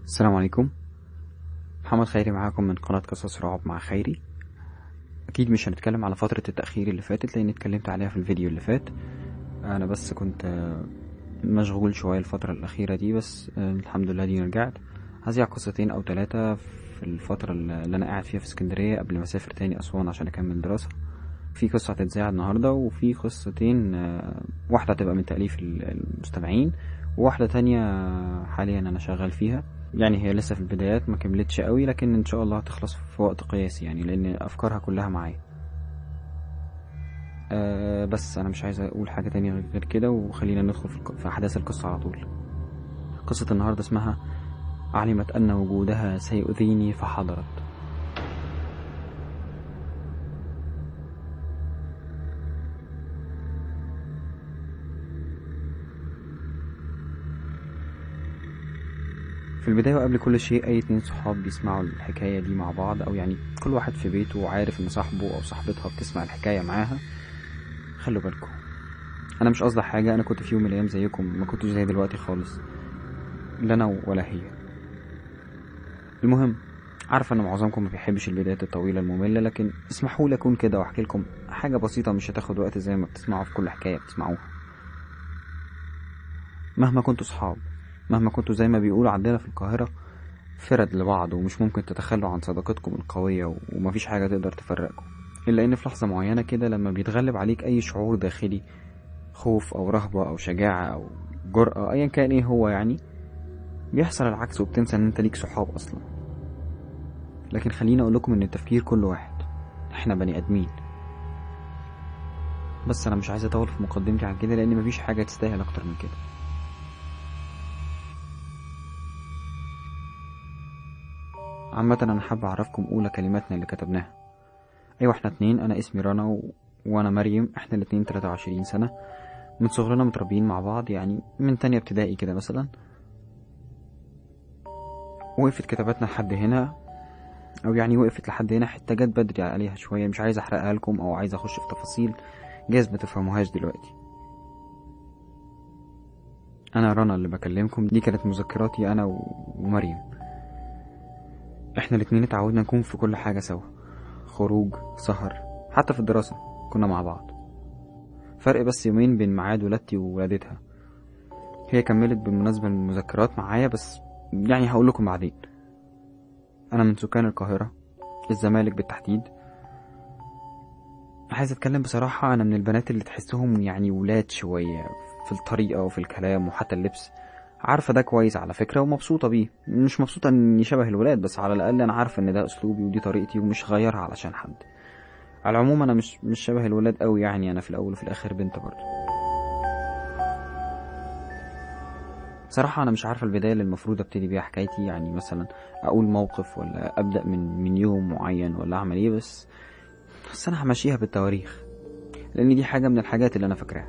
السلام عليكم محمد خيري معاكم من قناة قصص رعب مع خيري أكيد مش هنتكلم على فترة التأخير اللي فاتت لأني اتكلمت عليها في الفيديو اللي فات أنا بس كنت آه، مشغول شوية الفترة الأخيرة دي بس آه، الحمد لله دي رجعت هذيع قصتين أو ثلاثة في الفترة اللي أنا قاعد فيها في اسكندرية قبل ما أسافر تاني أسوان عشان أكمل دراسة في قصة هتتذاع النهاردة وفي قصتين آه، واحدة هتبقى من تأليف المستمعين وواحدة تانية حاليا أنا شغال فيها يعني هي لسه في البدايات ما كملتش قوي لكن ان شاء الله هتخلص في وقت قياسي يعني لان افكارها كلها معايا أه بس انا مش عايز اقول حاجه تانية غير كده وخلينا ندخل في, الق- في احداث القصه على طول قصه النهارده اسمها علمت ان وجودها سيؤذيني فحضرت في البداية وقبل كل شيء أي اتنين صحاب بيسمعوا الحكاية دي مع بعض أو يعني كل واحد في بيته وعارف إن صاحبه أو صاحبتها بتسمع الحكاية معاها خلوا بالكم أنا مش قصدي حاجة أنا كنت في يوم من الأيام زيكم ما كنتش زي دلوقتي خالص لا أنا ولا هي المهم عارفة إن معظمكم ما بيحبش البدايات الطويلة المملة لكن اسمحوا لي أكون كده وأحكي لكم حاجة بسيطة مش هتاخد وقت زي ما بتسمعوا في كل حكاية بتسمعوها مهما كنتوا صحاب مهما كنتوا زي ما بيقولوا عندنا في القاهرة فرد لبعض ومش ممكن تتخلوا عن صداقتكم القوية و- ومفيش حاجة تقدر تفرقكم إلا إن في لحظة معينة كده لما بيتغلب عليك أي شعور داخلي خوف أو رهبة أو شجاعة أو جرأة أيا كان إيه هو يعني بيحصل العكس وبتنسى إن أنت ليك صحاب أصلا لكن خليني أقول لكم إن التفكير كل واحد إحنا بني آدمين بس أنا مش عايز أطول في مقدمتي عن كده لأن مفيش حاجة تستاهل أكتر من كده عامة أنا حابة أعرفكم أولى كلماتنا اللي كتبناها أيوة إحنا اتنين أنا اسمي رنا و... وأنا مريم إحنا الاتنين تلاتة وعشرين سنة من صغرنا متربيين مع بعض يعني من تانية ابتدائي كده مثلا وقفت كتاباتنا لحد هنا أو يعني وقفت لحد هنا حتة جت بدري عليها شوية مش عايز أحرقها لكم أو عايز أخش في تفاصيل جايز ما تفهموهاش دلوقتي أنا رنا اللي بكلمكم دي كانت مذكراتي أنا و... ومريم احنا الاتنين اتعودنا نكون في كل حاجة سوا خروج سهر حتى في الدراسة كنا مع بعض فرق بس يومين بين ميعاد ولادتي وولادتها هي كملت بالمناسبة المذكرات معايا بس يعني هقول لكم بعدين أنا من سكان القاهرة الزمالك بالتحديد عايز أتكلم بصراحة أنا من البنات اللي تحسهم يعني ولاد شوية في الطريقة وفي الكلام وحتى اللبس عارفة ده كويس على فكرة ومبسوطة بيه مش مبسوطة اني شبه الولاد بس على الأقل أنا عارفة ان ده أسلوبي ودي طريقتي ومش غيرها علشان حد على العموم أنا مش مش شبه الولاد قوي يعني أنا في الأول وفي الآخر بنت برضه بصراحة أنا مش عارفة البداية اللي المفروض أبتدي بيها حكايتي يعني مثلا أقول موقف ولا أبدأ من من يوم معين ولا أعمل إيه بس بس أنا همشيها بالتواريخ لأن دي حاجة من الحاجات اللي أنا فاكراها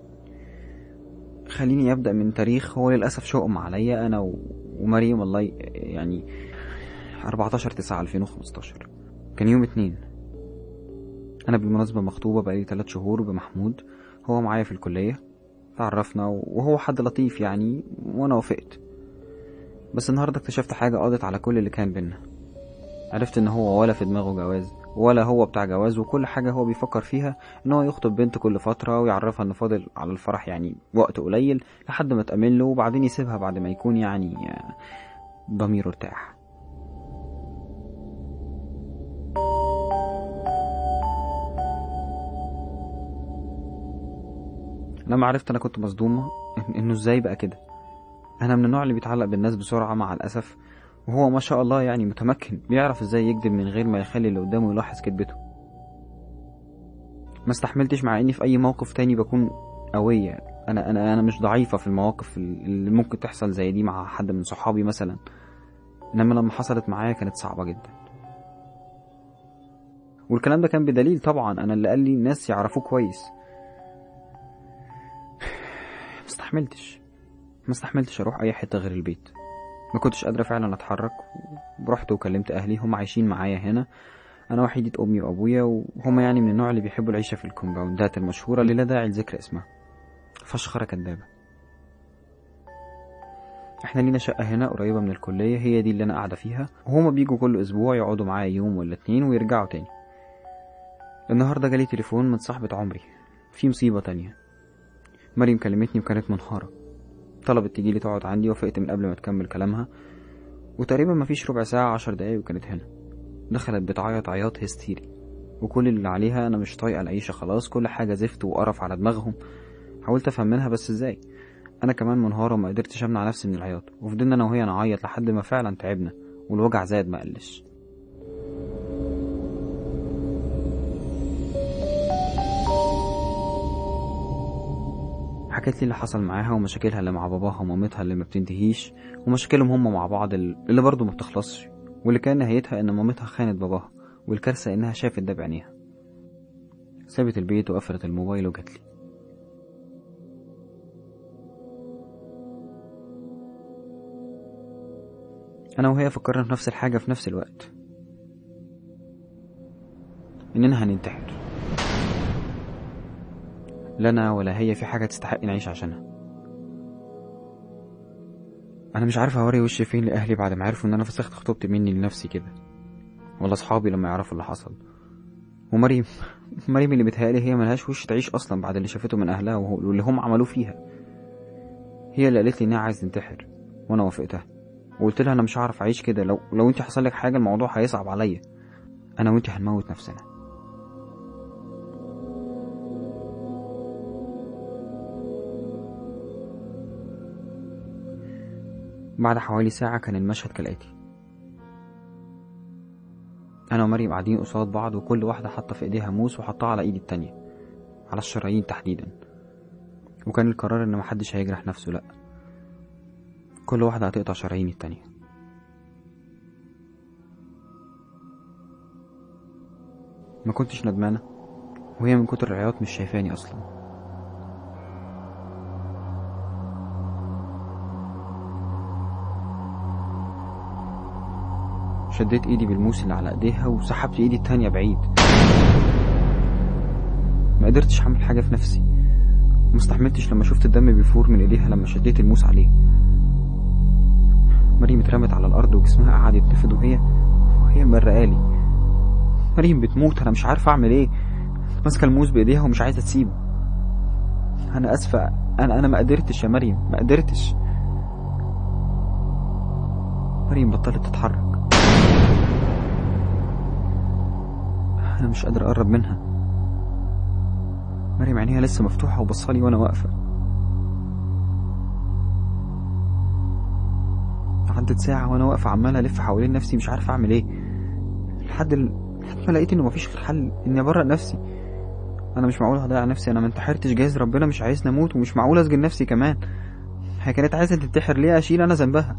خليني أبدأ من تاريخ هو للأسف شؤم عليا أنا و- ومريم الله ي- يعني 14 9 2015 كان يوم اتنين أنا بالمناسبة مخطوبة بقالي تلات شهور بمحمود هو معايا في الكلية تعرفنا وهو حد لطيف يعني وأنا وافقت بس النهاردة اكتشفت حاجة قضت على كل اللي كان بينا عرفت إن هو ولا في دماغه جواز ولا هو بتاع جواز وكل حاجة هو بيفكر فيها إن هو يخطب بنت كل فترة ويعرفها إن فاضل على الفرح يعني وقت قليل لحد ما تأمن له وبعدين يسيبها بعد ما يكون يعني آه، ضميره ارتاح لما عرفت انا كنت مصدومة إن- انه ازاي بقى كده انا من النوع اللي بيتعلق بالناس بسرعة مع الاسف وهو ما شاء الله يعني متمكن بيعرف ازاي يكذب من غير ما يخلي اللي قدامه يلاحظ كذبته ما استحملتش مع اني في اي موقف تاني بكون قوية انا انا انا مش ضعيفة في المواقف اللي ممكن تحصل زي دي مع حد من صحابي مثلا انما لما حصلت معايا كانت صعبة جدا والكلام ده كان بدليل طبعا انا اللي قال لي الناس يعرفوه كويس ما استحملتش ما استحملتش اروح اي حته غير البيت ما كنتش قادره فعلا اتحرك ورحت وكلمت اهلي هم عايشين معايا هنا انا وحيدة امي وابويا وهم يعني من النوع اللي بيحبوا العيشه في الكومباوندات المشهوره اللي لا داعي لذكر اسمها فشخره كدابه احنا لينا شقة هنا قريبة من الكلية هي دي اللي انا قاعدة فيها وهما بيجوا كل اسبوع يقعدوا معايا يوم ولا اتنين ويرجعوا تاني النهاردة جالي تليفون من صاحبة عمري في مصيبة تانية مريم كلمتني وكانت منهارة طلبت تجيلي تقعد عندي وافقت من قبل ما تكمل كلامها وتقريبا مفيش ربع ساعة عشر دقايق وكانت هنا دخلت بتعيط عياط هستيري وكل اللي عليها انا مش طايقة العيشة خلاص كل حاجة زفت وقرف على دماغهم حاولت افهم منها بس ازاي انا كمان منهارة وما قدرتش امنع نفسي من العياط وفضلنا انا وهي نعيط لحد ما فعلا تعبنا والوجع زاد ما قلش حكت لي اللي حصل معاها ومشاكلها اللي مع باباها ومامتها اللي ما بتنتهيش ومشاكلهم هم مع بعض اللي برضه ما بتخلصش واللي كان نهايتها ان مامتها خانت باباها والكارثة انها شافت ده بعينيها سابت البيت وقفلت الموبايل وجات لي انا وهي فكرنا في نفس الحاجة في نفس الوقت اننا هننتحر لا انا ولا هي في حاجة تستحق نعيش عشانها انا مش عارف اوري وشي فين لاهلي بعد ما عرفوا ان انا فسخت خطوبتي مني لنفسي كده ولا اصحابي لما يعرفوا اللي حصل ومريم مريم اللي بتهيألي هي ملهاش وش تعيش اصلا بعد اللي شافته من اهلها واللي هم عملوه فيها هي اللي قالت لي انها عايز تنتحر وانا وافقتها وقلت لها انا مش هعرف اعيش كده لو لو انت حصل لك حاجه الموضوع هيصعب عليا انا وانت هنموت نفسنا بعد حوالي ساعة كان المشهد كالآتي أنا ومريم قاعدين قصاد بعض وكل واحدة حاطة في إيديها موس وحطها على إيدي التانية على الشرايين تحديدا وكان القرار إن محدش هيجرح نفسه لأ كل واحدة هتقطع شرايين التانية ما كنتش ندمانة وهي من كتر العياط مش شايفاني أصلا شديت ايدي بالموس اللي على ايديها وسحبت ايدي التانية بعيد ما قدرتش اعمل حاجة في نفسي مستحملتش لما شفت الدم بيفور من ايديها لما شديت الموس عليه مريم اترمت على الارض وجسمها قعد يتنفض وهي وهي مرقالي مريم بتموت انا مش عارفه اعمل ايه ماسكه الموس بايديها ومش عايزه تسيبه انا اسفه انا انا ما قدرتش يا مريم ما قدرتش مريم بطلت تتحرك انا مش قادر اقرب منها مريم عينيها لسه مفتوحه وبصالي وانا واقفه عدت ساعة وأنا واقفة عمالة ألف حوالين نفسي مش عارف أعمل إيه لحد ال... لحد ما لقيت إنه مفيش غير حل إني أبرق نفسي أنا مش معقول هضيع نفسي أنا ما انتحرتش جايز ربنا مش عايزني أموت ومش معقول أسجن نفسي كمان هي كانت عايزة تنتحر ليه أشيل أنا ذنبها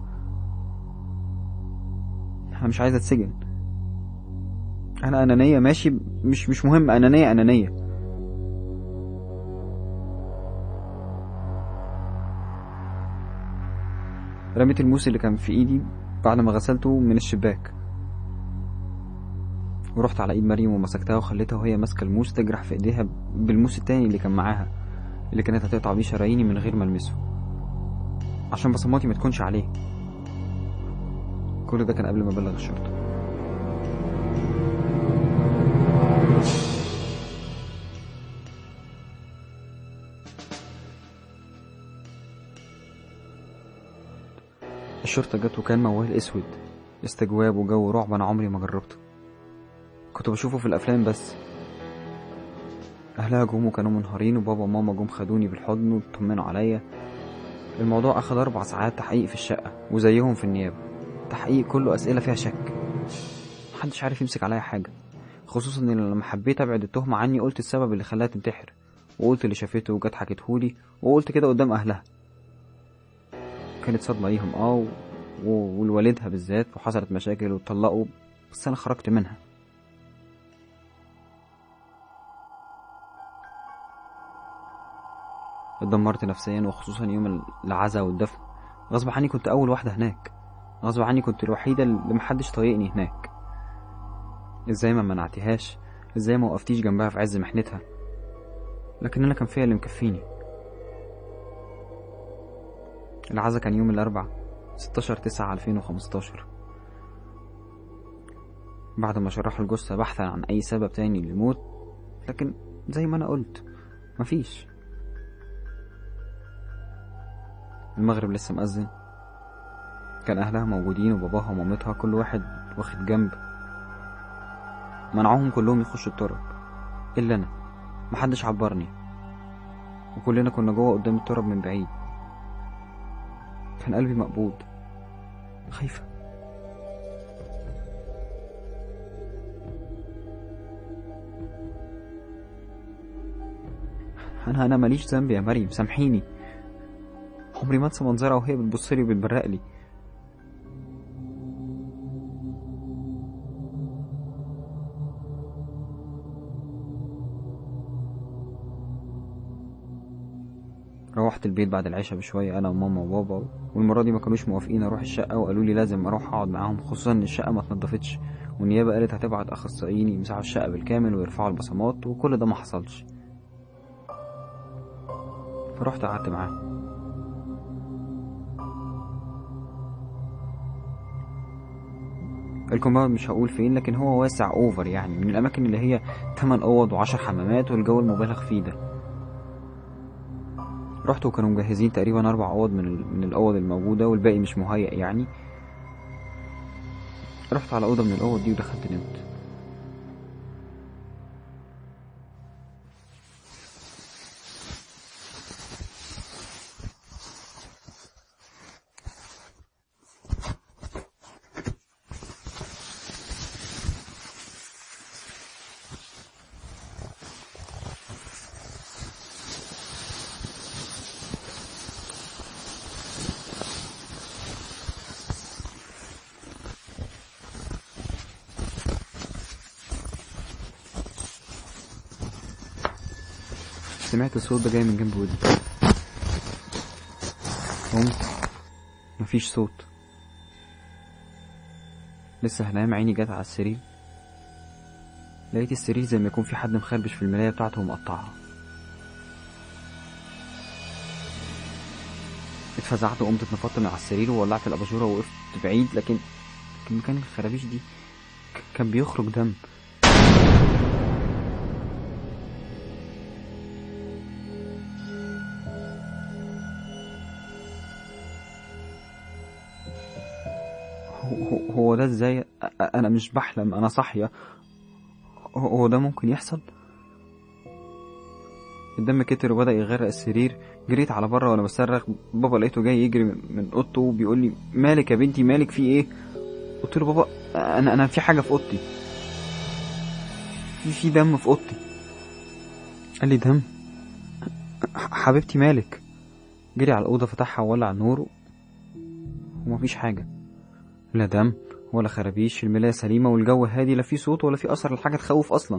أنا مش عايزة أتسجن أنا أنانية ماشي مش مش مهم أنانية أنانية رميت الموس اللي كان في ايدي بعد ما غسلته من الشباك ورحت على ايد مريم ومسكتها وخليتها وهي ماسكه الموس تجرح في ايديها بالموس التاني اللي كان معاها اللي كانت هتقطع بيه شراييني من غير ما المسه عشان بصماتي ما تكونش عليه كل ده كان قبل ما ابلغ الشرطه الشرطة جت وكان موال اسود استجواب وجو رعب انا عمري ما جربته كنت بشوفه في الافلام بس اهلها جم وكانوا منهارين وبابا وماما جم خدوني بالحضن وطمنوا عليا الموضوع اخد اربع ساعات تحقيق في الشقة وزيهم في النيابة تحقيق كله اسئلة فيها شك محدش عارف يمسك عليا حاجة خصوصا ان لما حبيت ابعد التهمة عني قلت السبب اللي خلاها تنتحر وقلت اللي شافته وجت حكيتهولي وقلت كده قدام اهلها كانت صدمة ليهم اه و... و- ولوالدها بالذات وحصلت مشاكل واتطلقوا بس انا خرجت منها اتدمرت نفسيا وخصوصا يوم العزا والدفن غصب عني كنت اول واحدة هناك غصب عني كنت الوحيدة اللي محدش طايقني هناك ازاي ما منعتهاش ازاي ما وقفتيش جنبها في عز محنتها لكن انا كان فيا اللي مكفيني العزا كان يوم الأربع 16 9 2015 بعد ما شرحوا الجثة بحثا عن أي سبب تاني للموت لكن زي ما أنا قلت مفيش المغرب لسه مأذن كان أهلها موجودين وباباها ومامتها كل واحد واخد جنب منعوهم كلهم يخشوا التراب إلا أنا محدش عبرني وكلنا كنا جوه قدام التراب من بعيد كان قلبي مقبوض خايفة أنا أنا ماليش ذنب يا مريم سامحيني عمري ما انسى منظرها وهي بتبصلي وبتبرق لي روحت البيت بعد العشاء بشوية أنا وماما وبابا والمرة دي ما كانوش موافقين أروح الشقة وقالوا لي لازم أروح أقعد معاهم خصوصا إن الشقة ما اتنضفتش والنيابة قالت هتبعت أخصائيين يمسحوا الشقة بالكامل ويرفعوا البصمات وكل ده ما حصلش فرحت قعدت معاهم الكومباوند مش هقول فين لكن هو واسع اوفر يعني من الاماكن اللي هي 8 اوض وعشر حمامات والجو المبالغ فيه ده رحت وكانوا مجهزين تقريبا اربع اوض من ال- من الاوض الموجوده والباقي مش مهيأ يعني رحت على اوضه من الاوض دي ودخلت نمت سمعت الصوت ده جاي من جنب ودني قمت مفيش صوت لسه هنام عيني جت على السرير لقيت السرير زي ما يكون في حد مخربش في الملاية بتاعته ومقطعها اتفزعت وقمت اتنفضت من على السرير وولعت الاباجوره ووقفت بعيد لكن لكن مكان الخرابيش دي ك- كان بيخرج دم هو- هو- هو ده ازاي أ- انا مش بحلم انا صاحية هو هو ده ممكن يحصل الدم كتر وبدأ يغرق السرير جريت على بره وانا بصرخ بابا لقيته جاي يجري من من اوضته وبيقول لي مالك يا بنتي مالك في ايه قلت له بابا انا انا في حاجه في اوضتي في في دم في اوضتي قال لي دم ح- حبيبتي مالك جري على الاوضه فتحها وولع النور ومفيش حاجه لا دم ولا خرابيش الملاية سليمة والجو هادي لا في صوت ولا في أثر لحاجة تخوف أصلا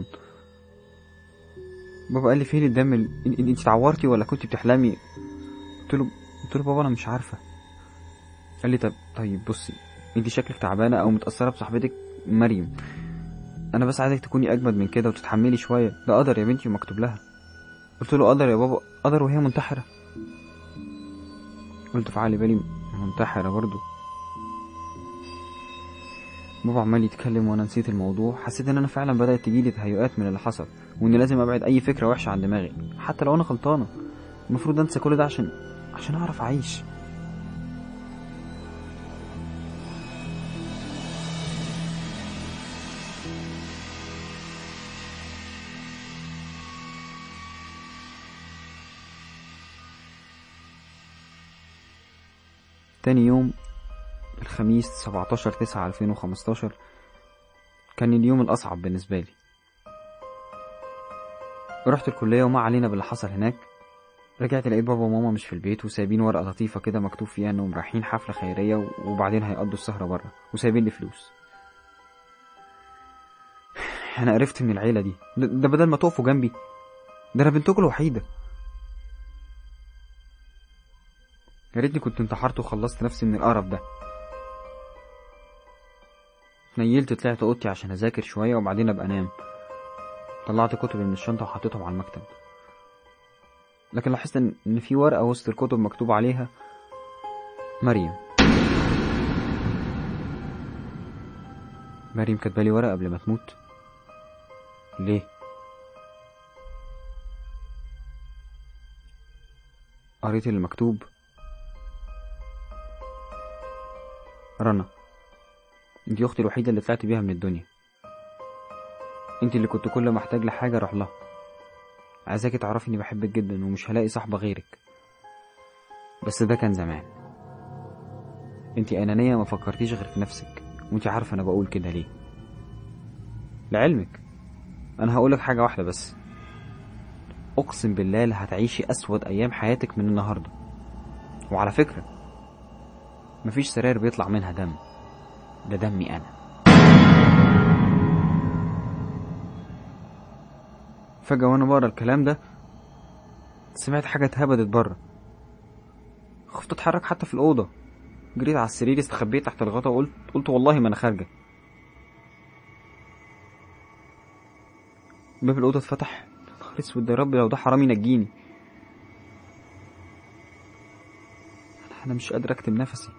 بابا قال لي فين الدم ال... إن- إن- انت اتعورتي ولا كنت بتحلمي قلت له قلت له بابا انا مش عارفه قال لي طب طيب بصي انت شكلك تعبانه او متاثره بصاحبتك مريم انا بس عايزك تكوني اجمد من كده وتتحملي شويه ده قدر يا بنتي ومكتوب لها قلت له قدر يا بابا قدر وهي منتحره قلت في عقلي بالي منتحره برضو بابا عمال يتكلم وانا نسيت الموضوع حسيت ان انا فعلا بدات تجيلي تهيؤات من اللي حصل واني لازم ابعد اي فكره وحشه عن دماغي حتى لو انا غلطانه المفروض انسى كل ده عشان عشان اعرف اعيش تاني يوم الخميس 17 9 2015 كان اليوم الأصعب بالنسبة لي رحت الكلية وما علينا باللي حصل هناك رجعت لقيت بابا وماما مش في البيت وسايبين ورقة لطيفة كده مكتوب فيها انهم رايحين حفلة خيرية و- وبعدين هيقضوا السهرة بره وسايبين لي فلوس انا قرفت من العيلة دي ده, ده بدل ما تقفوا جنبي ده انا بنتكم الوحيدة يا ريتني كنت انتحرت وخلصت نفسي من القرف ده نيلت طلعت اوضتي عشان اذاكر شوية وبعدين ابقى انام طلعت كتبي من الشنطة وحطيتهم على المكتب لكن لاحظت ان إن في ورقة وسط الكتب مكتوب عليها مريم مريم كاتبالي ورقة قبل ما تموت ليه قريت اللي مكتوب رنا انتي اختي الوحيدة اللي طلعت بيها من الدنيا انتي اللي كنت كل ما احتاج لحاجة اروح لها عايزاكي تعرفي اني بحبك جدا ومش هلاقي صاحبة غيرك بس ده كان زمان انتي انانية ما فكرتيش غير في نفسك وانتي عارفة انا بقول كده ليه لعلمك انا هقولك حاجة واحدة بس اقسم بالله لا هتعيشي اسود ايام حياتك من النهاردة وعلى فكرة مفيش سراير بيطلع منها دم ده دمي انا فجأة وانا بقرا الكلام ده سمعت حاجة اتهبدت بره خفت اتحرك حتى في الأوضة جريت على السرير استخبيت تحت الغطا وقلت قلت والله ما انا خارجة باب الأوضة اتفتح نهار اسود يا رب لو ده حرامي ينجيني أنا- أنا مش قادر أكتم نفسي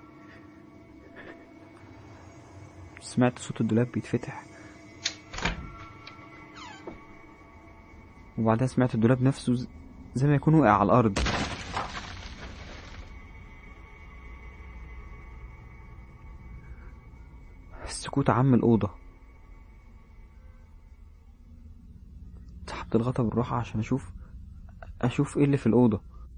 سمعت صوت الدولاب بيتفتح وبعدها سمعت الدولاب نفسه ز- زي ما يكون وقع على الأرض السكوت عم الأوضة سحبت الغطا بالراحة عشان أشوف أشوف إيه اللي في الأوضة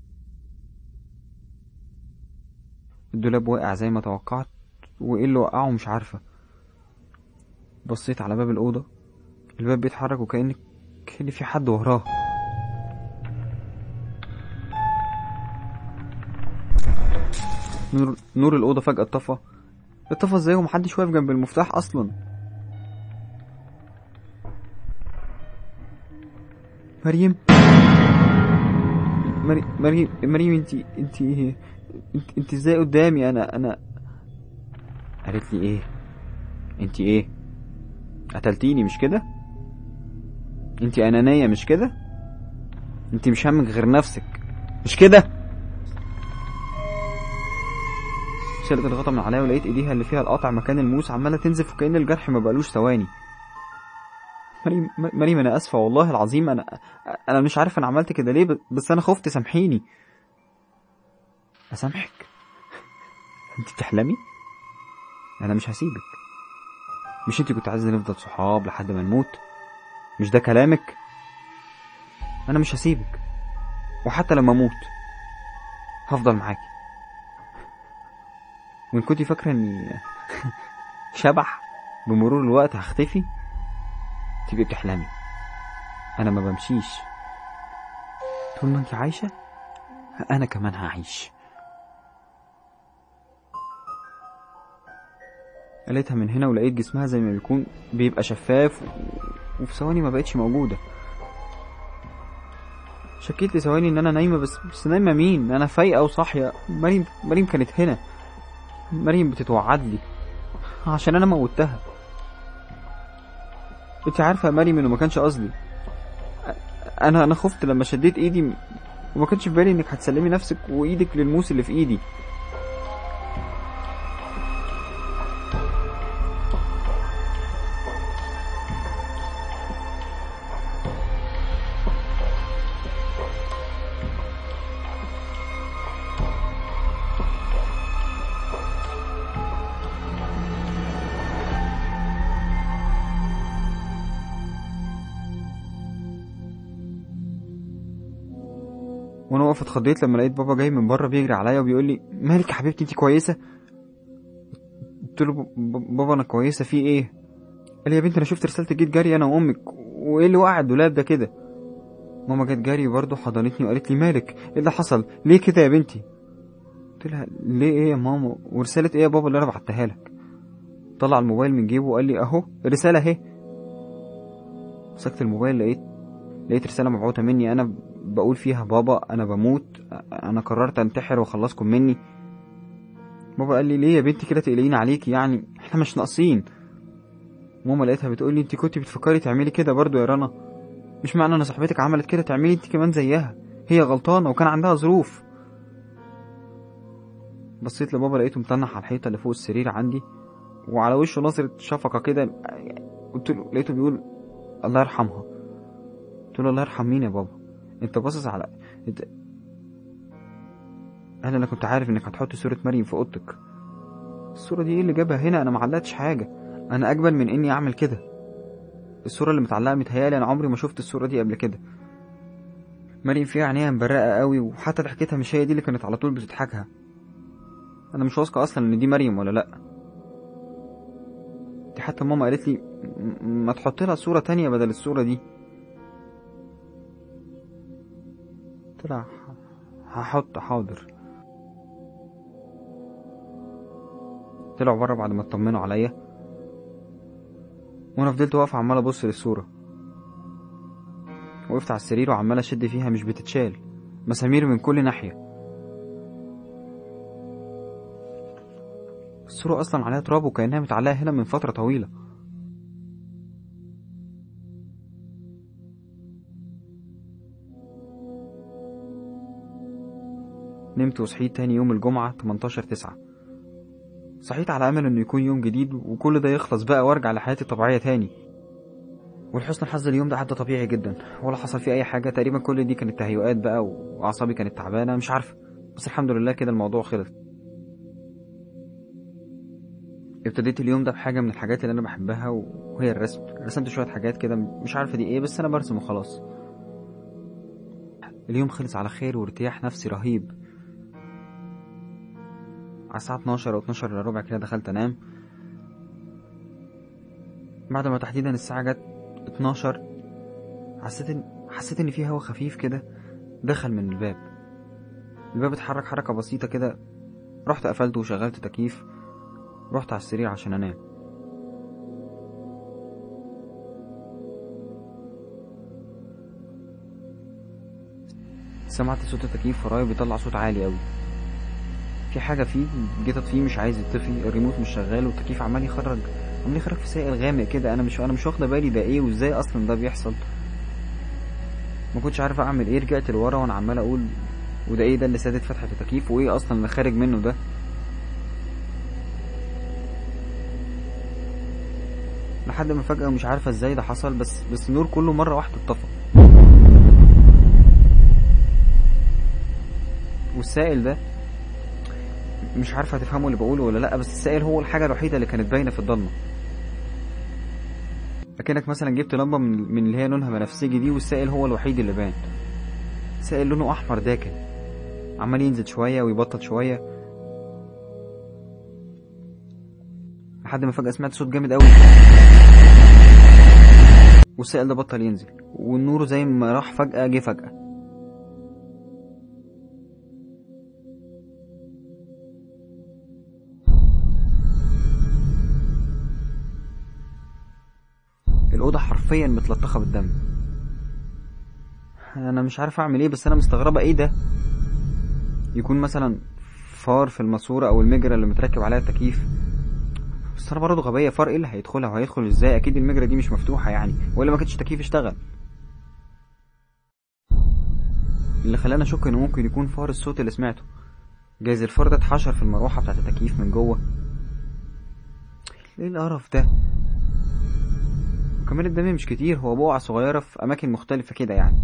الدولاب واقع زي ما توقعت وإيه اللي وقعه مش عارفة بصيت على باب الأوضة الباب بيتحرك وكأن كأن في حد وراه نور نور الأوضة فجأة اتطفى اتطفى ازاي ومحدش واقف جنب المفتاح أصلا مريم مريم مريم مريم انتي انتي انت انت ازاي قدامي انا انا قالت لي ايه انتي ايه قتلتيني مش كده انتي انانية مش كده انتي مش همك غير نفسك مش كده شلت الغطا من عليا ولقيت ايديها اللي فيها القطع مكان الموس عمالة تنزف وكأن الجرح ما بقالوش ثواني مريم مريم انا اسفة والله العظيم انا انا مش عارف انا عملت كده ليه بس انا خفت سامحيني اسامحك انت بتحلمي انا مش هسيبك مش انت كنت عايزة نفضل صحاب لحد ما نموت مش ده كلامك انا مش هسيبك وحتى لما اموت هفضل معاكي وان كنت فاكره اني شبح بمرور الوقت هختفي تبقي بتحلمي انا ما بمشيش طول ما انت عايشه انا كمان هعيش قالتها من هنا ولقيت جسمها زي ما بيكون بيبقى شفاف و... وفي ثواني ما بقتش موجودة شكيت لثواني ان انا نايمة بس بس نايمة مين انا فايقة وصاحية مريم مريم كانت هنا مريم بتتوعد لي عشان انا موتها انت عارفة يا مريم انه ما كانش قصدي انا انا خفت لما شديت ايدي وما كانش في بالي انك هتسلمي نفسك وايدك للموس اللي في ايدي وانا واقف اتخضيت لما لقيت بابا جاي من بره بيجري عليا وبيقول لي مالك يا حبيبتي انت كويسه قلت له "ب- ب- بابا انا كويسه في ايه قال لي يا بنتي انا شفت رسالتك جيت جري انا وامك وايه اللي وقع الدولاب ده كده ماما جت جري برضه حضنتني وقالت لي مالك ايه اللي حصل ليه كده يا بنتي قلت لها ليه ايه يا ماما ورساله ايه يا بابا اللي انا بعتها لك طلع الموبايل من جيبه وقال لي اهو الرساله اهي مسكت الموبايل لقيت لقيت رساله مبعوثه مني انا بقول فيها بابا انا بموت انا قررت انتحر واخلصكم مني بابا قال لي ليه يا بنتي كده تقلقين عليك يعني احنا مش ناقصين ماما لقيتها بتقول لي انت كنت بتفكري تعملي كده برضو يا رنا مش معنى ان صاحبتك عملت كده تعملي انت كمان زيها هي غلطانه وكان عندها ظروف بصيت لبابا لقيته متنح على الحيطه اللي فوق السرير عندي وعلى وشه نظرة شفقة كده قلت له لقيته بيقول الله يرحمها قلت له الله يرحم مين يا بابا انت باصص على انت قال انا كنت عارف انك هتحط صورة مريم في اوضتك الصورة دي ايه اللي جابها هنا انا معلقتش حاجة انا اجبل من اني اعمل كده الصورة اللي متعلقة متهيالي انا عمري ما شفت الصورة دي قبل كده مريم فيها عينيها مبرقة قوي وحتى ضحكتها مش هي دي اللي كانت على طول بتضحكها انا مش واثقة اصلا ان دي مريم ولا لا دي حتى ماما قالت لي م- ما تحط لها صورة تانية بدل الصورة دي قلت لها ح- هحط حاضر طلعوا بره بعد ما اطمنوا عليا وانا فضلت واقفة عمال ابص للصورة وقفت على السرير وعمال اشد فيها مش بتتشال مسامير من كل ناحية الصورة اصلا عليها تراب وكأنها متعلقة هنا من فترة طويلة نمت وصحيت تاني يوم الجمعة 18 تسعة صحيت على أمل إنه يكون يوم جديد وكل ده يخلص بقى وأرجع لحياتي الطبيعية تاني ولحسن الحظ اليوم ده عدى طبيعي جدا ولا حصل فيه أي حاجة تقريبا كل دي كانت تهيؤات بقى وأعصابي كانت تعبانة مش عارفة بس الحمد لله كده الموضوع خلص ابتديت اليوم ده بحاجة من الحاجات اللي أنا بحبها وهي الرسم رسمت شوية حاجات كده مش عارفة دي إيه بس أنا برسم وخلاص اليوم خلص على خير وارتياح نفسي رهيب على الساعة 12 أو 12 إلا ربع كده دخلت أنام بعد ما تحديدا الساعة جت 12 حسيت إن حسيت إن في هوا خفيف كده دخل من الباب الباب اتحرك حركة بسيطة كده رحت قفلته وشغلت تكييف رحت على السرير عشان أنام سمعت صوت التكييف ورايا بيطلع صوت عالي أوي في حاجة فيه جيت اطفيه مش عايز يطفي الريموت مش شغال والتكييف عمال يخرج عمال يخرج في سائل غامق كده انا مش انا مش واخده بالي ده ايه وازاي اصلا ده بيحصل ما كنتش عارف اعمل ايه رجعت لورا وانا عمال اقول وده ايه ده اللي سادت فتحة التكييف وايه اصلا اللي خارج منه ده لحد ما فجأة مش عارفة ازاي ده حصل بس بس النور كله مرة واحدة اتطفى والسائل ده مش عارفة هتفهموا اللي بقوله ولا لأ بس السائل هو الحاجة الوحيدة اللي كانت باينة في الضلمة أكنك مثلا جبت لمبة من, من اللي هي لونها بنفسجي دي والسائل هو الوحيد اللي بان سائل لونه أحمر داكن عمال ينزل شوية ويبطل شوية لحد ما فجأة سمعت صوت جامد أوي والسائل ده بطل ينزل والنور زي ما راح فجأة جه فجأة الأوضة حرفيا متلطخة بالدم أنا مش عارف أعمل إيه بس أنا مستغربة إيه ده يكون مثلا فار في الماسورة أو المجرى اللي متركب عليها التكييف بس أنا برضه غبية فار إيه اللي هيدخلها وهيدخل إزاي أكيد المجرى دي مش مفتوحة يعني ولا ما كانش التكييف اشتغل اللي خلاني أشك إنه ممكن يكون فار الصوت اللي سمعته جايز الفار ده اتحشر في المروحة بتاعت التكييف من جوه ايه القرف ده وكمان الدم مش كتير هو بقعة صغيرة في أماكن مختلفة كده يعني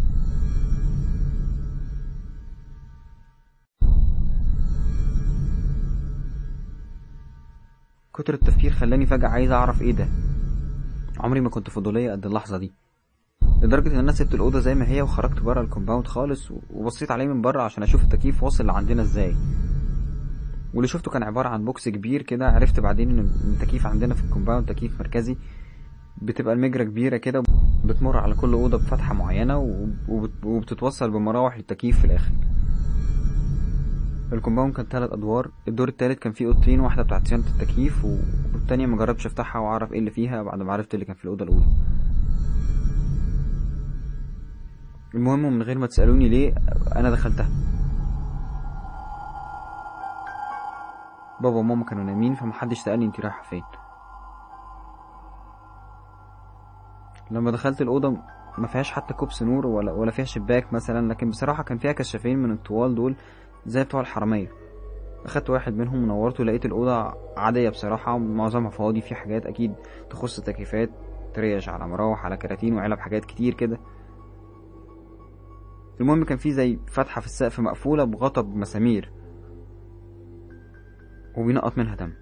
كتر التفكير خلاني فجأة عايز أعرف إيه ده عمري ما كنت فضولية قد اللحظة دي لدرجة إن أنا سبت الأوضة زي ما هي وخرجت بره الكومباوند خالص وبصيت عليه من بره عشان أشوف التكييف واصل لعندنا إزاي واللي شفته كان عبارة عن بوكس كبير كده عرفت بعدين إن التكييف عندنا في الكومباوند تكييف مركزي بتبقى المجرى كبيرة كده بتمر على كل أوضة بفتحة معينة وبتتوصل بمراوح للتكييف في الآخر الكومباوند كان تلات أدوار الدور التالت كان فيه أوضتين واحدة بتاعت صيانة التكييف والتانية مجربتش أفتحها وأعرف إيه اللي فيها بعد ما عرفت اللي كان في الأوضة الأولى المهم من غير ما تسألوني ليه أنا دخلتها بابا وماما كانوا نايمين فمحدش سألني انتي رايحة فين لما دخلت الأوضة ما فيهاش حتى كوبس نور ولا ولا فيها شباك مثلا لكن بصراحة كان فيها كشافين من الطوال دول زي بتوع الحرامية اخدت واحد منهم ونورته لقيت الاوضه عاديه بصراحه معظمها فاضي في حاجات اكيد تخص تكييفات تريش على مراوح على كراتين وعلب حاجات كتير كده المهم كان في زي فتحه في السقف مقفوله بغطا بمسامير وبينقط منها دم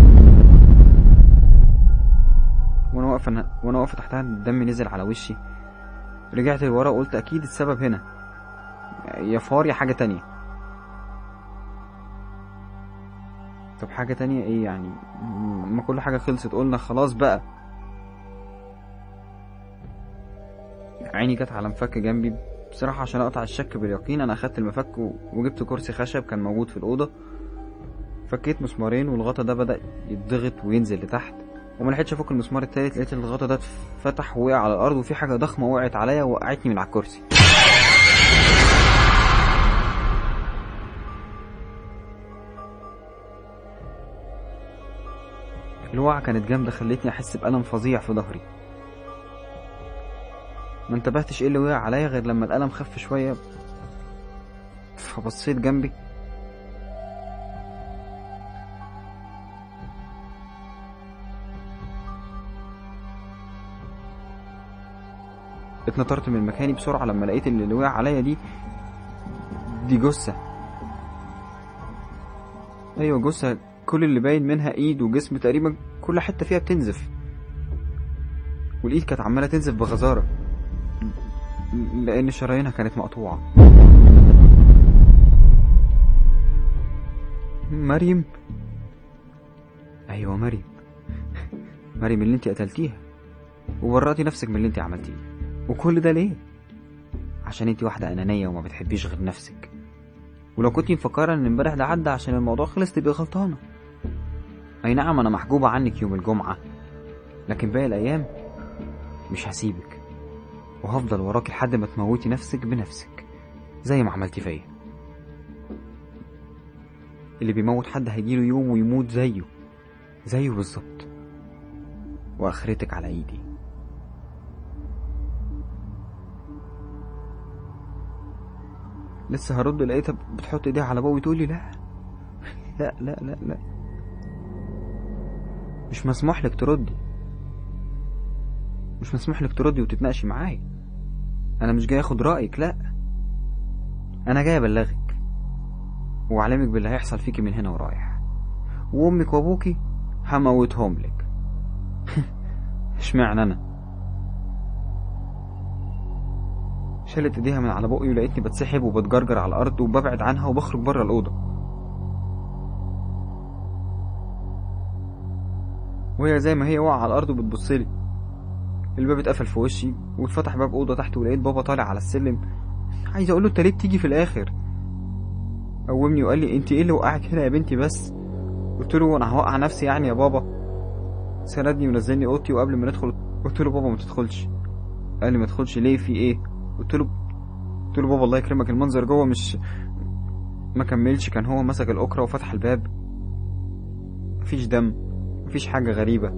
وانا واقفه وانا واقفه تحتها الدم نزل على وشي رجعت لورا وقلت اكيد السبب هنا يا فار يا حاجه تانية طب حاجه تانية ايه يعني ما كل حاجه خلصت قلنا خلاص بقى عيني جت على مفك جنبي بصراحة عشان أقطع الشك باليقين أنا أخدت المفك وجبت كرسي خشب كان موجود في الأوضة فكيت مسمارين والغطا ده بدأ يتضغط وينزل لتحت وما لحقتش افك المسمار التالت لقيت الغطا ده اتفتح ووقع على الارض وفي حاجه ضخمه وقعت عليا ووقعتني من على الكرسي الوقعة كانت جامدة خلتني أحس بألم فظيع في ظهري ما انتبهتش ايه اللي وقع عليا غير لما الألم خف شوية فبصيت جنبي اتنطرت من مكاني بسرعة لما لقيت اللي, اللي وقع عليا دي دي جثة ايوه جثة كل اللي باين منها ايد وجسم تقريبا كل حتة فيها بتنزف والايد كانت عمالة تنزف بغزارة لان شرايينها كانت مقطوعة مريم ايوه مريم مريم اللي انت قتلتيها وبرأتي نفسك من اللي انت عملتيه وكل ده ليه عشان انت واحدة أنانية وما بتحبيش غير نفسك ولو كنت مفكرة ان امبارح ده عدى عشان الموضوع خلص تبقي غلطانة اي نعم انا محجوبة عنك يوم الجمعة لكن باقي الايام مش هسيبك وهفضل وراكي لحد ما تموتي نفسك بنفسك زي ما عملتي فيا اللي بيموت حد هيجيله يوم ويموت زيه زيه بالظبط واخرتك على ايدي لسه هرد لقيتها بتحط ايديها على بوي تقولي لا لا لا لا لا مش مسموح لك تردي مش مسموح لك تردي وتتناقشي معايا انا مش جاي اخد رايك لا انا جاي ابلغك واعلمك باللي هيحصل فيكي من هنا ورايح وامك وابوكي هموتهم لك اشمعنى انا شالت ايديها من على بقي ولقيتني بتسحب وبتجرجر على الارض وببعد عنها وبخرج بره الاوضه وهي زي ما هي واقعه على الارض وبتبصلي الباب اتقفل في وشي واتفتح باب اوضه تحت ولقيت بابا طالع على السلم عايز اقول له انت ليه بتيجي في الاخر قومني وقال لي انت ايه اللي وقعك هنا يا بنتي بس قلت له انا هوقع نفسي يعني يا بابا سندني ونزلني اوضتي وقبل ما ندخل قلت له بابا ما تدخلش قال لي ما تدخلش ليه في ايه قلت له قلت له بابا الله يكرمك المنظر جوه مش ما كملش كان هو مسك الاكره وفتح الباب مفيش دم مفيش حاجه غريبه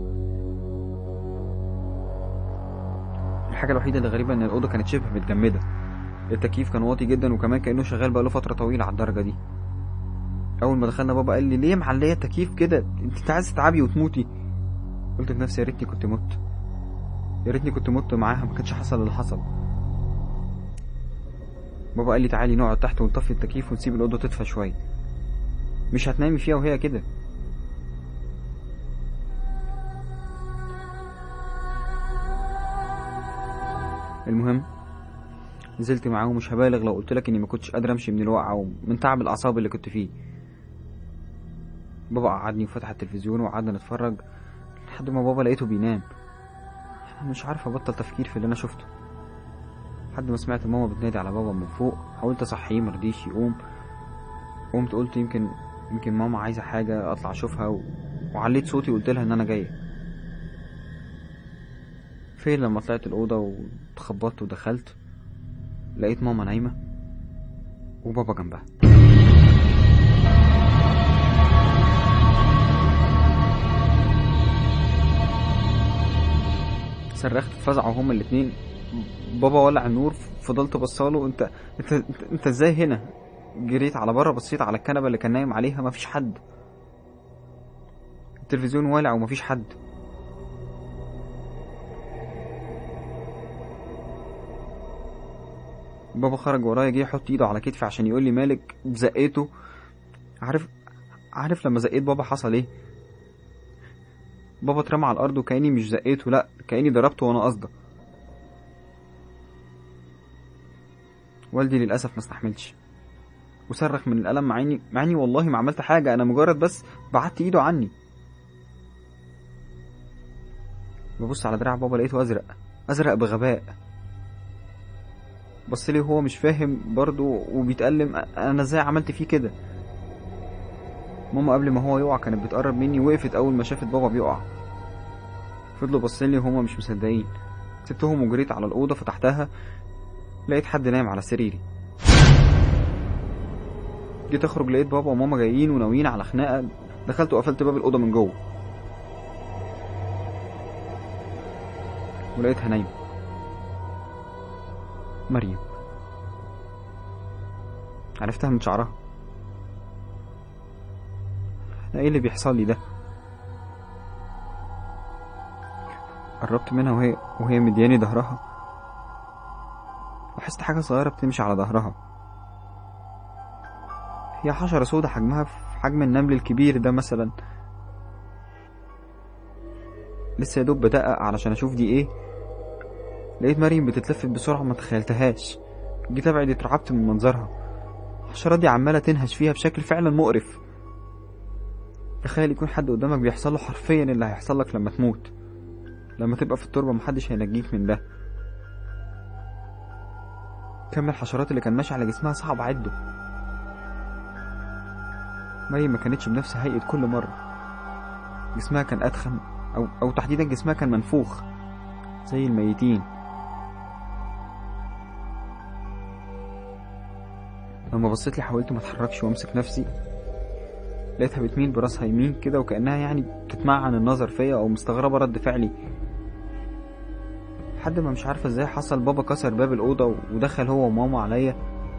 الحاجه الوحيده اللي غريبه ان الاوضه كانت شبه متجمده التكييف كان واطي جدا وكمان كانه شغال بقاله فتره طويله على الدرجه دي اول ما دخلنا بابا قال لي ليه معليه التكييف كده انت عايز تتعبي وتموتي قلت في نفسي يا ريتني كنت مت يا ريتني كنت مت معاها ما كانش حصل اللي حصل بابا قال لي تعالي نقعد تحت ونطفي التكييف ونسيب الأوضة تدفى شوية مش هتنامي فيها وهي كده المهم نزلت معاه ومش هبالغ لو قلت لك اني ما كنتش قادر امشي من الوقعه ومن تعب الاعصاب اللي كنت فيه بابا قعدني وفتح التلفزيون وقعدنا نتفرج لحد ما بابا لقيته بينام انا مش عارف ابطل تفكير في اللي انا شفته لحد ما سمعت ماما بتنادي على بابا من فوق حاولت اصحيه مرضيش يقوم قمت قلت يمكن يمكن ماما عايزه حاجه اطلع اشوفها و... وعليت صوتي وقلت لها ان انا جايه فين لما طلعت الاوضه واتخبطت ودخلت لقيت ماما نايمه وبابا جنبها صرخت اتفزعوا هما الاتنين بابا ولع النور فضلت بصاله انت انت انت, انت ازاي هنا جريت على بره بصيت على الكنبة اللي كان نايم عليها مفيش حد التلفزيون والع ومفيش حد بابا خرج ورايا جه يحط ايده على كتفي عشان يقول لي مالك زقيته عارف عارف لما زقيت بابا حصل ايه بابا اترمى على الارض وكاني مش زقيته لا كاني ضربته وانا قصده والدي للاسف ما استحملش وصرخ من الالم مع اني مع اني والله ما عملت حاجه انا مجرد بس بعدت ايده عني ببص على دراع بابا لقيته ازرق ازرق بغباء بص لي وهو مش فاهم برضه وبيتألم انا ازاي عملت فيه كده ماما قبل ما هو يقع كانت بتقرب مني وقفت اول ما شافت بابا بيقع فضلوا باصين لي وهما مش مصدقين سبتهم وجريت على الاوضه فتحتها لقيت حد نايم على سريري جيت اخرج لقيت بابا وماما جايين وناويين على خناقه دخلت وقفلت باب الاوضه من جوه ولقيتها نايمه مريم عرفتها من شعرها ايه اللي بيحصل لي ده قربت منها وهي وهي مدياني ظهرها لاحظت حاجة صغيرة بتمشي على ظهرها هي حشرة سودة حجمها في حجم النمل الكبير ده مثلا لسه يا دوب بدقق علشان اشوف دي ايه لقيت مريم بتتلفت بسرعة ما تخيلتهاش جيت ابعد اترعبت من منظرها الحشرة دي عمالة تنهش فيها بشكل فعلا مقرف تخيل يكون حد قدامك بيحصل له حرفيا اللي هيحصل لك لما تموت لما تبقى في التربة محدش هينجيك من ده كم الحشرات اللي كان ماشي على جسمها صعب عده مريم ما كانتش بنفس هيئة كل مرة جسمها كان أدخن أو, أو تحديدا جسمها كان منفوخ زي الميتين لما بصيت لي حاولت ما اتحركش وامسك نفسي لقيتها بتميل براسها يمين كده وكأنها يعني بتتمعن النظر فيا أو مستغربة رد فعلي لحد ما مش عارفة ازاي حصل بابا كسر باب الأوضة ودخل هو وماما عليا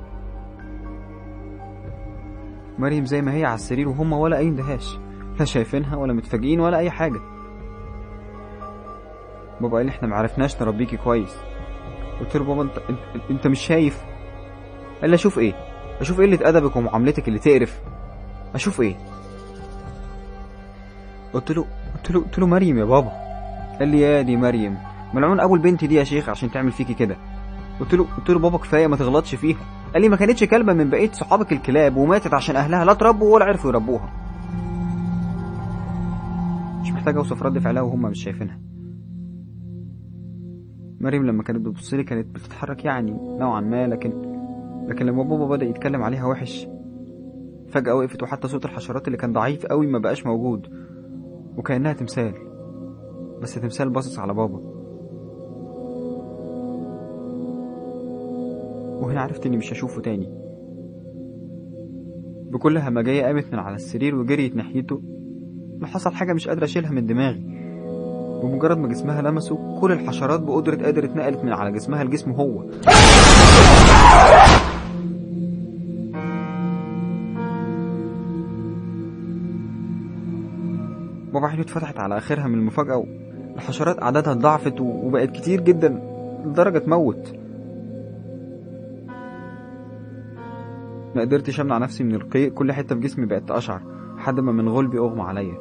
مريم زي ما هي على السرير وهما ولا أي اندهاش لا شايفينها ولا متفاجئين ولا أي حاجة بابا قال لي احنا معرفناش نربيكي كويس قلت له بابا انت, انت, انت مش شايف قال لي اشوف ايه اشوف قلة ادبك ومعاملتك اللي تقرف اشوف ايه قلت له قلت له قلت له مريم يا بابا قال لي يا دي مريم ملعون ابو البنت دي يا شيخ عشان تعمل فيكي كده قلت له قلت له بابا كفايه ما تغلطش فيها قال لي ما كانتش كلبه من بقيه صحابك الكلاب وماتت عشان اهلها لا تربوا ولا عرفوا يربوها مش محتاج اوصف رد فعلها وهم مش شايفينها مريم لما كانت بتبص لي كانت بتتحرك يعني نوعا ما لكن لكن لما بابا بدا يتكلم عليها وحش فجأة وقفت وحتى صوت الحشرات اللي كان ضعيف قوي ما بقاش موجود وكأنها تمثال بس تمثال باصص على بابا وهنا عرفت اني مش هشوفه تاني بكل همجية قامت من على السرير وجريت ناحيته ما حصل حاجة مش قادرة أشيلها من دماغي بمجرد ما جسمها لمسه كل الحشرات بقدرة قادر اتنقلت من على جسمها لجسمه هو بابا عينه اتفتحت على آخرها من المفاجأة الحشرات أعدادها ضعفت وبقت كتير جدا لدرجة تموت ما قدرتش امنع نفسي من القيء كل حته في جسمي بقت تقشعر لحد ما من غلبي اغمى عليا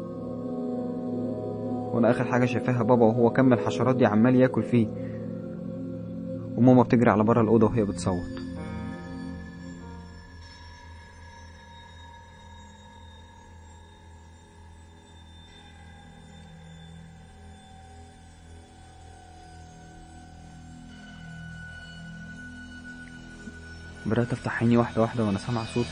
وانا اخر حاجه شايفاها بابا وهو كم الحشرات دي عمال ياكل فيه وماما بتجري على بره الاوضه وهي بتصوت بدأت أفتح عيني واحدة واحدة وأنا سامع صوت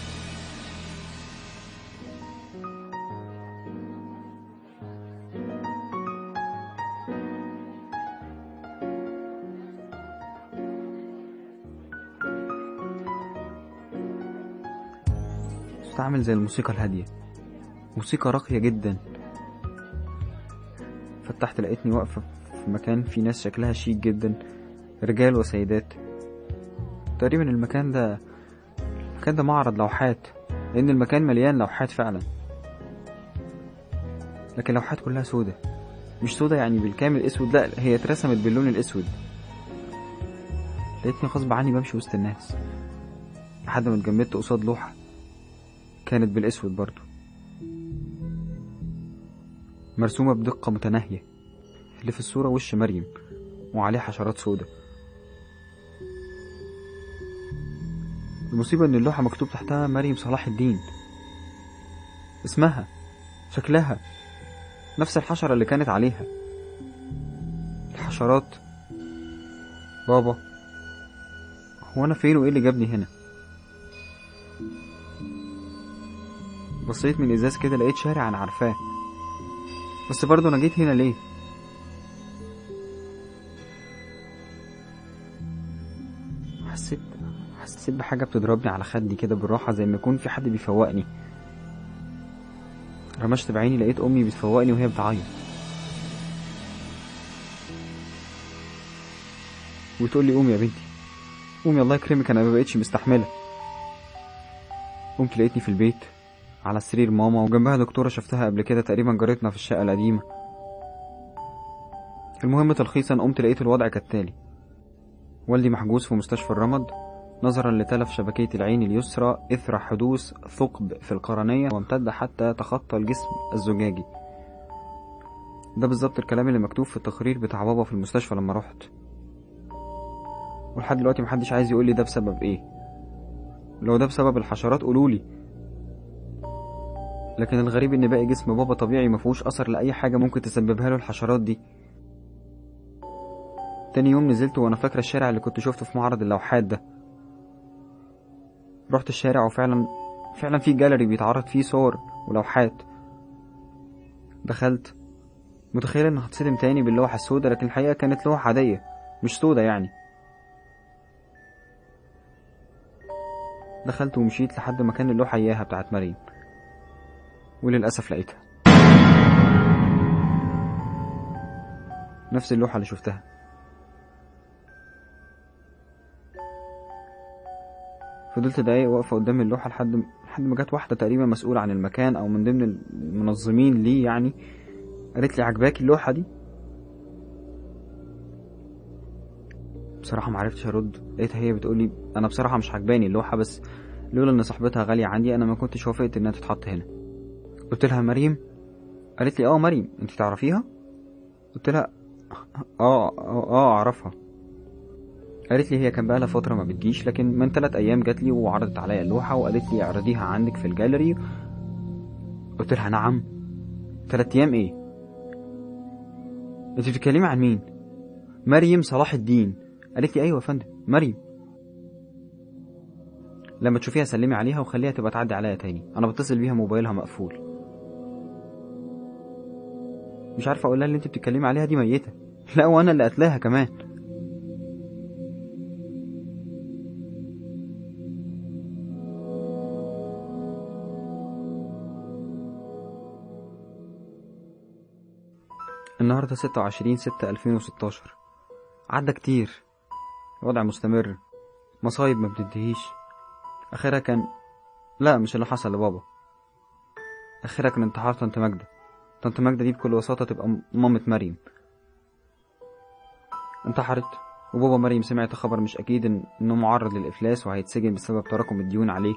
صوت عامل زي الموسيقى الهادية موسيقى راقية جدا فتحت لقيتني واقفة في مكان فيه ناس شكلها شيك جدا رجال وسيدات تقريبا المكان ده كان ده معرض لوحات لأن المكان مليان لوحات فعلا لكن لوحات كلها سودة مش سودة يعني بالكامل اسود لا هي اترسمت باللون الاسود لقيتني غصب عني بمشي وسط الناس لحد ما اتجمدت قصاد لوحة كانت بالاسود برضو مرسومة بدقة متناهية اللي في الصورة وش مريم وعليه حشرات سودة المصيبة إن اللوحة مكتوب تحتها مريم صلاح الدين اسمها شكلها نفس الحشرة اللي كانت عليها الحشرات بابا هو أنا فين وإيه اللي جابني هنا بصيت من الإزاز كده لقيت شارع أنا عارفاه بس برضه أنا جيت هنا ليه حسيت حسيت بحاجة بتضربني على خدي كده بالراحة زي ما يكون في حد بيفوقني رمشت بعيني لقيت أمي بتفوقني وهي بتعيط وتقول لي قومي يا بنتي قومي الله يكرمك أنا ما بقتش مستحملة قمت لقيتني في البيت على سرير ماما وجنبها دكتورة شفتها قبل كده تقريبا جارتنا في الشقة القديمة المهم تلخيصا قمت لقيت الوضع كالتالي والدي محجوز في مستشفى الرمد نظرا لتلف شبكية العين اليسرى إثر حدوث ثقب في القرنية وامتد حتى تخطى الجسم الزجاجي ده بالظبط الكلام اللي مكتوب في التقرير بتاع بابا في المستشفى لما رحت ولحد دلوقتي محدش عايز يقولي ده بسبب ايه لو ده بسبب الحشرات قولولي لكن الغريب ان باقي جسم بابا طبيعي مفهوش اثر لاي حاجه ممكن تسببها له الحشرات دي تاني يوم نزلت وانا فاكره الشارع اللي كنت شفته في معرض اللوحات ده رحت الشارع وفعلا فعلا في جاليري بيتعرض فيه صور ولوحات دخلت متخيل ان هتصدم تاني باللوحة السوداء لكن الحقيقة كانت لوحة عادية مش سوداء يعني دخلت ومشيت لحد ما كان اللوحة اياها بتاعت مريم وللأسف لقيتها نفس اللوحة اللي شفتها فضلت دقايق واقفة قدام اللوحة لحد لحد ما جت واحدة تقريبا مسؤولة عن المكان أو من ضمن المنظمين ليه يعني قالت لي عجباكي اللوحة دي بصراحة معرفتش أرد لقيتها هي بتقولي أنا بصراحة مش عجباني اللوحة بس لولا إن صاحبتها غالية عندي أنا ما كنتش وافقت إنها تتحط هنا قلت لها مريم قالت لي اه مريم انت تعرفيها قلت لها اه اه, آه اعرفها قالت لي هي كان بقالها فترة ما بتجيش لكن من ثلاث أيام جات لي وعرضت عليا اللوحة وقالت لي اعرضيها عندك في الجاليري قلت لها نعم ثلاث أيام إيه؟ أنت بتتكلمي عن مين؟ مريم صلاح الدين قالت لي أيوة يا فندم مريم لما تشوفيها سلمي عليها وخليها تبقى تعدي عليا تاني أنا بتصل بيها موبايلها مقفول مش عارفة أقول لها اللي أنت بتتكلمي عليها دي ميتة لا وأنا اللي قتلاها كمان النهاردة ستة وعشرين ستة ألفين وستاشر عدى كتير الوضع مستمر مصايب ما بتنتهيش آخرها كان لا مش اللي حصل لبابا آخرها كان انتحار طنط ماجدة طنط ماجدة دي بكل بساطة تبقى مامة مريم انتحرت وبابا مريم سمعت خبر مش أكيد إن إنه معرض للإفلاس وهيتسجن بسبب تراكم الديون عليه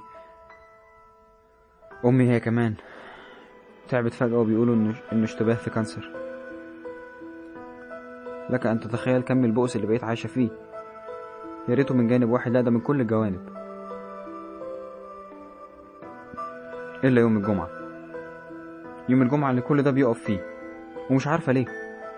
أمي هي كمان تعبت فجأة وبيقولوا إنه إنه اشتباه في كانسر لك أن تتخيل كم البؤس اللي بقيت عايشة فيه يا ريته من جانب واحد لا ده من كل الجوانب إلا يوم الجمعة يوم الجمعة اللي كل ده بيقف فيه ومش عارفة ليه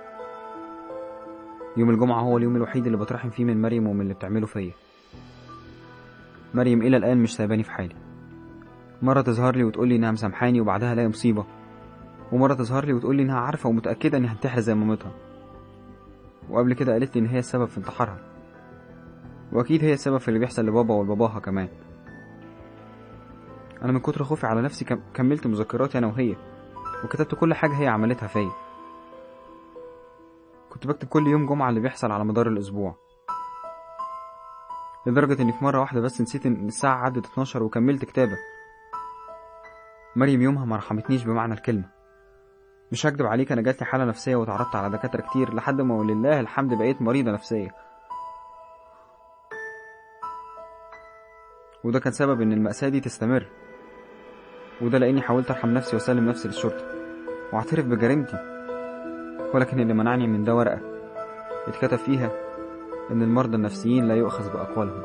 يوم الجمعة هو اليوم الوحيد اللي بترحم فيه من مريم ومن اللي بتعمله فيا مريم إلى الآن مش سايباني في حالي مرة تظهر لي وتقول لي إنها مسامحاني وبعدها الاقي مصيبة ومرة تظهر لي وتقول لي إنها عارفة ومتأكدة إنها هتنتحر زي مامتها وقبل كده قالت لي إن هي السبب في انتحارها وأكيد هي السبب في اللي بيحصل لبابا ولباباها كمان أنا من كتر خوفي على نفسي كم... كملت مذكراتي أنا وهي وكتبت كل حاجة هي عملتها فيا كنت بكتب كل يوم جمعة اللي بيحصل على مدار الأسبوع لدرجة إني في مرة واحدة بس نسيت إن الساعة عدت 12 وكملت كتابة مريم يومها ما رحمتنيش بمعنى الكلمة مش هكدب عليك أنا جاتلي حالة نفسية وتعرضت على دكاترة كتير لحد ما ولله الحمد بقيت مريضة نفسية وده كان سبب إن المأساة دي تستمر وده لأني حاولت أرحم نفسي وأسلم نفسي للشرطة وأعترف بجريمتي ولكن اللي منعني من ده ورقة اتكتب فيها إن المرضى النفسيين لا يؤخذ بأقوالهم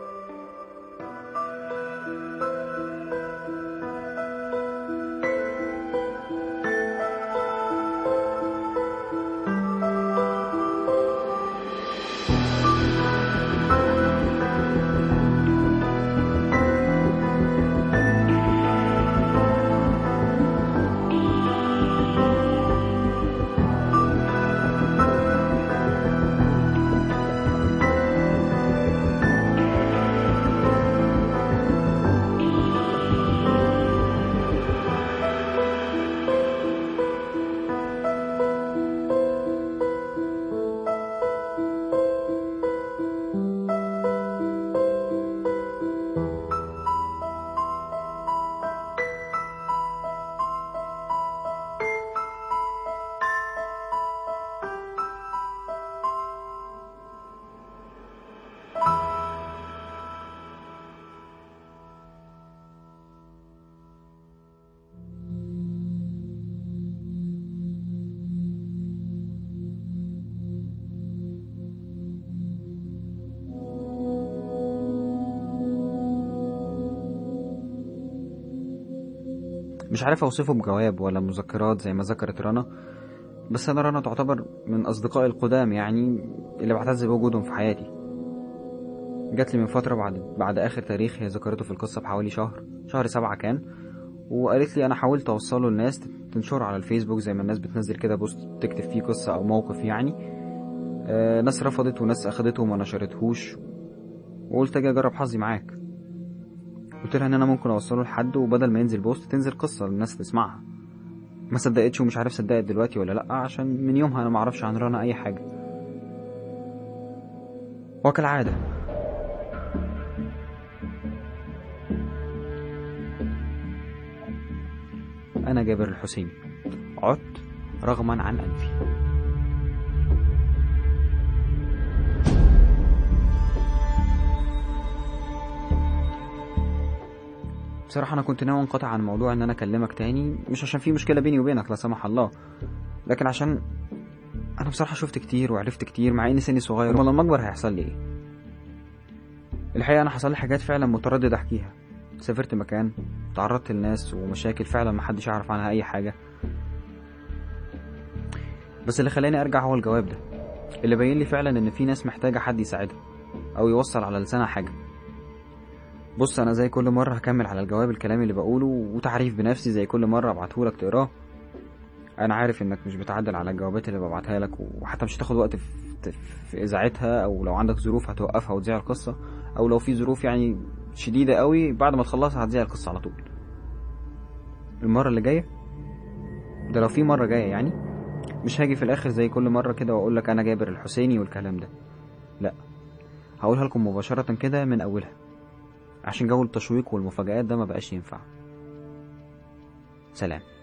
مش عارف اوصفه بجواب ولا مذكرات زي ما ذكرت رنا بس انا رنا تعتبر من اصدقائي القدام يعني اللي بعتز بوجودهم في حياتي جات لي من فترة بعد بعد آخر تاريخ هي ذكرته في القصة بحوالي شهر شهر سبعة كان وقالت لي أنا حاولت أوصله للناس تنشره على الفيسبوك زي ما الناس بتنزل كده بوست تكتب فيه قصة أو موقف يعني آه ناس رفضت وناس أخدته وما نشرتهوش وقلت أجي أجرب حظي معاك قلت لها ان انا ممكن اوصله لحد وبدل ما ينزل بوست تنزل قصه للناس تسمعها ما صدقتش ومش عارف صدقت دلوقتي ولا لا عشان من يومها انا ما اعرفش عن رنا اي حاجه وكالعاده انا جابر الحسيني عدت رغما عن انفي بصراحة أنا كنت ناوي أنقطع عن موضوع إن أنا أكلمك تاني مش عشان في مشكلة بيني وبينك لا سمح الله لكن عشان أنا بصراحة شفت كتير وعرفت كتير مع إن سني صغير وما لما أكبر هيحصل لي إيه الحقيقة أنا حصل لي حاجات فعلا متردد أحكيها سافرت مكان تعرضت لناس ومشاكل فعلا محدش يعرف عنها أي حاجة بس اللي خلاني أرجع هو الجواب ده اللي بين لي فعلا إن في ناس محتاجة حد يساعدها أو يوصل على لسانها حاجة بص انا زي كل مره هكمل على الجواب الكلام اللي بقوله وتعريف بنفسي زي كل مره ابعتهولك تقراه انا عارف انك مش بتعدل على الجوابات اللي ببعتها لك وحتى مش هتاخد وقت في, في اذاعتها او لو عندك ظروف هتوقفها وتذيع القصه او لو في ظروف يعني شديده قوي بعد ما تخلصها هتذيع القصه على طول المره اللي جايه ده لو في مره جايه يعني مش هاجي في الاخر زي كل مره كده واقول لك انا جابر الحسيني والكلام ده لا هقولها لكم مباشره كده من اولها عشان جو التشويق والمفاجآت ده ما بقاش ينفع سلام